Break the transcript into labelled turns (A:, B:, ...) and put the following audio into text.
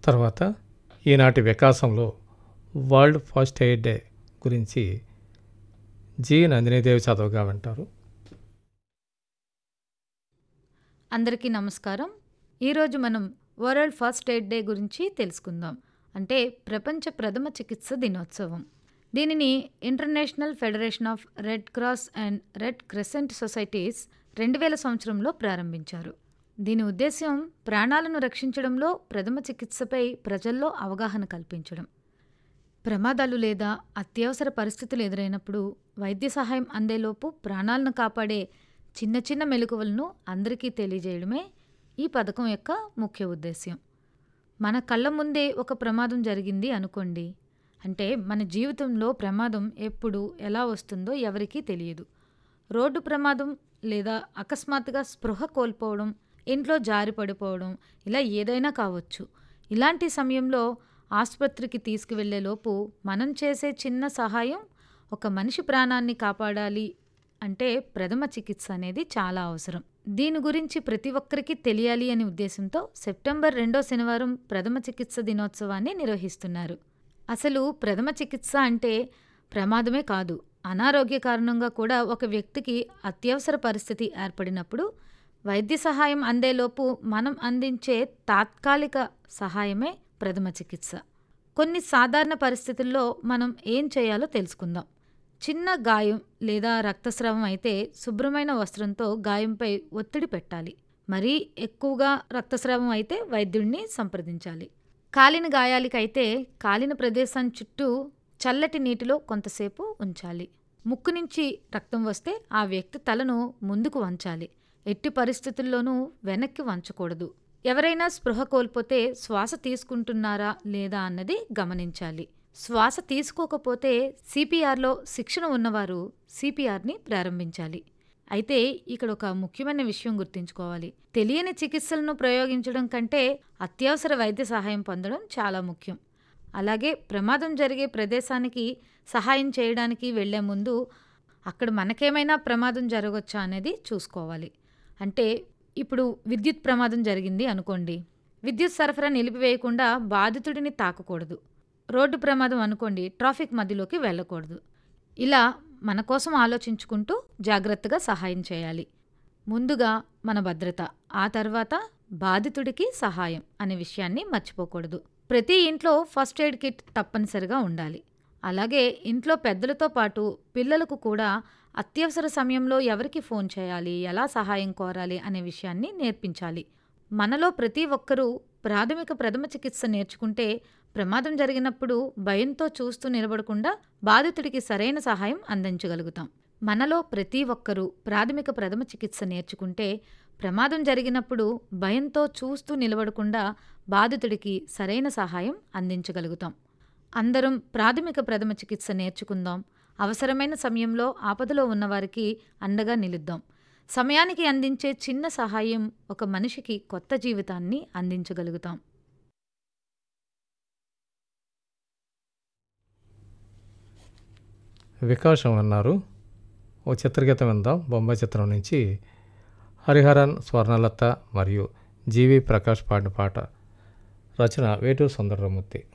A: తర్వాత ఈనాటి వికాసంలో వరల్డ్ ఫస్ట్ ఎయిడ్ డే గురించి జి నందినీదేవి చదవగా వింటారు
B: అందరికీ నమస్కారం ఈరోజు మనం వరల్డ్ ఫస్ట్ ఎయిడ్ డే గురించి తెలుసుకుందాం అంటే ప్రపంచ ప్రథమ చికిత్స దినోత్సవం దీనిని international federation of red cross and red crescent societies రెండు వేల సంవత్సరంలో ప్రారంభించారు దీని ఉద్దేశ్యం ప్రాణాలను రక్షించడంలో ప్రథమ చికిత్సపై ప్రజల్లో అవగాహన కల్పించడం ప్రమాదాలు లేదా అత్యవసర పరిస్థితులు ఎదురైనప్పుడు వైద్య సహాయం అందేలోపు ప్రాణాలను కాపాడే చిన్న చిన్న మెలకువలను అందరికీ తెలియజేయడమే ఈ పథకం యొక్క ముఖ్య ఉద్దేశ్యం మన కళ్ళ ముందే ఒక ప్రమాదం జరిగింది అనుకోండి అంటే మన జీవితంలో ప్రమాదం ఎప్పుడు ఎలా వస్తుందో ఎవరికీ తెలియదు రోడ్డు ప్రమాదం లేదా అకస్మాత్తుగా స్పృహ కోల్పోవడం ఇంట్లో జారి పడిపోవడం ఇలా ఏదైనా కావచ్చు ఇలాంటి సమయంలో ఆసుపత్రికి తీసుకువెళ్లేలోపు మనం చేసే చిన్న సహాయం ఒక మనిషి ప్రాణాన్ని కాపాడాలి అంటే ప్రథమ చికిత్స అనేది చాలా అవసరం దీని గురించి ప్రతి ఒక్కరికి తెలియాలి అనే ఉద్దేశంతో సెప్టెంబర్ రెండో శనివారం ప్రథమ చికిత్స దినోత్సవాన్ని నిర్వహిస్తున్నారు అసలు ప్రథమ చికిత్స అంటే ప్రమాదమే కాదు అనారోగ్య కారణంగా కూడా ఒక వ్యక్తికి అత్యవసర పరిస్థితి ఏర్పడినప్పుడు వైద్య సహాయం అందేలోపు మనం అందించే తాత్కాలిక సహాయమే ప్రథమ చికిత్స కొన్ని సాధారణ పరిస్థితుల్లో మనం ఏం చేయాలో తెలుసుకుందాం చిన్న గాయం లేదా రక్తస్రావం అయితే శుభ్రమైన వస్త్రంతో గాయంపై ఒత్తిడి పెట్టాలి మరీ ఎక్కువగా రక్తస్రావం అయితే వైద్యుడిని సంప్రదించాలి కాలిన గాయాలకైతే కాలిన ప్రదేశం చుట్టూ చల్లటి నీటిలో కొంతసేపు ఉంచాలి ముక్కు నుంచి రక్తం వస్తే ఆ వ్యక్తి తలను ముందుకు వంచాలి ఎట్టి పరిస్థితుల్లోనూ వెనక్కి వంచకూడదు ఎవరైనా స్పృహ కోల్పోతే శ్వాస తీసుకుంటున్నారా లేదా అన్నది గమనించాలి శ్వాస తీసుకోకపోతే సిపిఆర్లో శిక్షణ ఉన్నవారు సిపిఆర్ని ప్రారంభించాలి అయితే ఇక్కడ ఒక ముఖ్యమైన విషయం గుర్తుంచుకోవాలి తెలియని చికిత్సలను ప్రయోగించడం కంటే అత్యవసర వైద్య సహాయం పొందడం చాలా ముఖ్యం అలాగే ప్రమాదం జరిగే ప్రదేశానికి సహాయం చేయడానికి వెళ్లే ముందు అక్కడ మనకేమైనా ప్రమాదం జరగవచ్చా అనేది చూసుకోవాలి అంటే ఇప్పుడు విద్యుత్ ప్రమాదం జరిగింది అనుకోండి విద్యుత్ సరఫరా నిలిపివేయకుండా బాధితుడిని తాకకూడదు రోడ్డు ప్రమాదం అనుకోండి ట్రాఫిక్ మధ్యలోకి వెళ్ళకూడదు ఇలా మన కోసం ఆలోచించుకుంటూ జాగ్రత్తగా సహాయం చేయాలి ముందుగా మన భద్రత ఆ తర్వాత బాధితుడికి సహాయం అనే విషయాన్ని మర్చిపోకూడదు ప్రతి ఇంట్లో ఫస్ట్ ఎయిడ్ కిట్ తప్పనిసరిగా ఉండాలి అలాగే ఇంట్లో పెద్దలతో పాటు పిల్లలకు కూడా అత్యవసర సమయంలో ఎవరికి ఫోన్ చేయాలి ఎలా సహాయం కోరాలి అనే విషయాన్ని నేర్పించాలి మనలో ప్రతి ఒక్కరూ ప్రాథమిక ప్రథమ చికిత్స నేర్చుకుంటే ప్రమాదం జరిగినప్పుడు భయంతో చూస్తూ నిలబడకుండా బాధితుడికి సరైన సహాయం అందించగలుగుతాం మనలో ప్రతి ఒక్కరూ ప్రాథమిక ప్రథమ చికిత్స నేర్చుకుంటే ప్రమాదం జరిగినప్పుడు భయంతో చూస్తూ నిలబడకుండా బాధితుడికి సరైన సహాయం అందించగలుగుతాం అందరం ప్రాథమిక ప్రథమ చికిత్స నేర్చుకుందాం అవసరమైన సమయంలో ఆపదలో ఉన్నవారికి అండగా నిలుద్దాం సమయానికి అందించే చిన్న సహాయం ఒక మనిషికి కొత్త జీవితాన్ని అందించగలుగుతాం
A: వికాసం అన్నారు ఓ చిత్రగీతం విందాం బొంబాయి చిత్రం నుంచి హరిహరన్ స్వర్ణలత మరియు జీవి ప్రకాష్ పాడిన పాట రచన వేటూరు సుందరరామూర్తి